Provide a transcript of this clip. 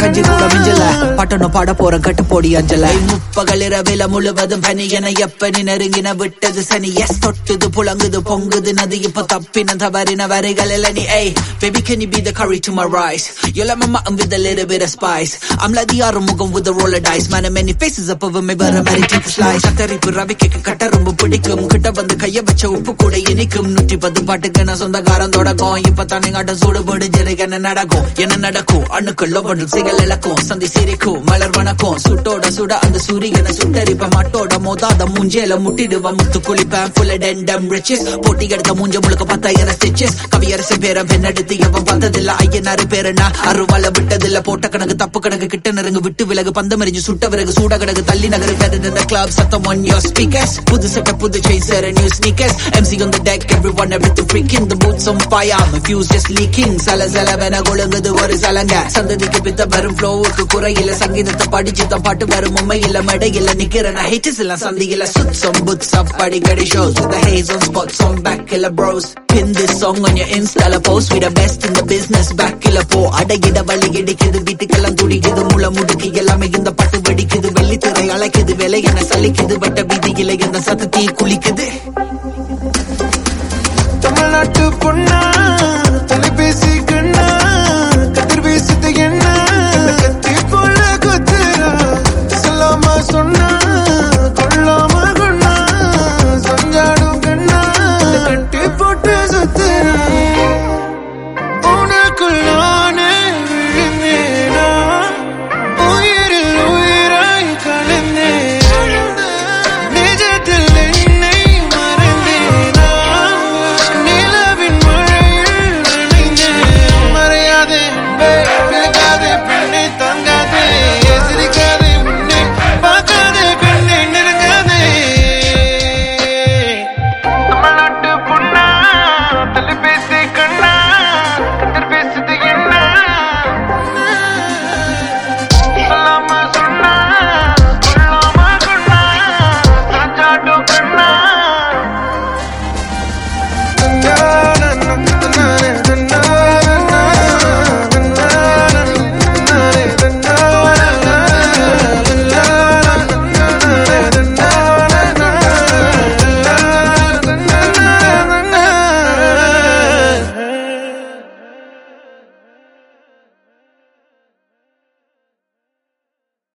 கஞ்சி கூட மிஞ்சல பட்டணம் பாட போற கட்டு போடி அஞ்சல முப்பகல் இரவில முழுவதும் பனி என எப்ப நீ நெருங்கின விட்டது சனி எஸ் தொட்டுது புலங்குது பொங்குது நதி இப்ப தப்பின தவறின வரைகள் இல்ல நீ ஏய் baby can you be the curry to my rice you let my mutton with a little bit of spice I'm like the Arumugam with a roller dice man many faces up over me வர மாதிரி take a slice கத்தரிப்பு ரவிக்கு கட்ட ரொம்ப பிடிக்கும் கிட்ட வந்து கைய வச்ச உப்பு கூட இனிக்கும் நூற்றி பத்து பாட்டுக்கு நான் சொந்தக்காரன் தொடக்கம் இப்ப தானே காட்ட சூடு போடு என்ன நடக்கும் என்ன நடக்கும் அணுக்குள்ள ஒன்று சிகல் இழக்கும் சந்தி சிரிக்கும் மலர் வணக்கம் சுட்டோட சுட அந்த சூரியனை சுட்டரிப்ப மட்டோட மோதாத மூஞ்சேல முட்டிடுவ முத்து குளிப்பேன் புல டெண்டம் ரிச்சஸ் போட்டி எடுத்த மூஞ்ச முழுக்க பத்தாயிரம் ஸ்டிச்சஸ் கவியரசு பேரம் பெண்ணெடுத்து எவன் பார்த்ததில்ல ஐயனாரு பேரனா அருவால விட்டதில்ல போட்ட கணக்கு தப்பு கணக்கு கிட்ட நெருங்கு விட்டு விலகு பந்தமறிஞ்சு சுட்ட விறகு சூட கிடக்கு தள்ளி நகரு better than the club சத்தம் on your speakers புது சட்ட புது chain set a new sneakers MC on the deck everyone everything freaking the boots on fire my fuse just leaking சல சல வென கொழுங்குது ஒரு சலங்க சந்ததிக்கு பித்த வரும் ஃப்ளோவுக்கு குறையில சங்கீதத்தை படிச்சு தான் பாட்டு வரும் உண்மையில மடையில நிக்கிற நான் ஹிட்ஸ் எல்லாம் சந்தியில சுத்தம் புட்ஸ் up அடிக்கடி shows with the haze on spots on back killer bros pin this song on your insta post we the best in the business back killer போ அடகிட வலி இடிக்குது வீட்டுக்கெல்லாம் துடிக்குது முள முடுக்கு எல்லாமே இந்த பட்டு வெடிக்குது வெள்ளித்திரை அழைக்குது விலை என சலிக்குது வட்ட வீதியில இந்த சத்தத்தை குளிக்குது தமிழ்நாட்டு பொண்ணா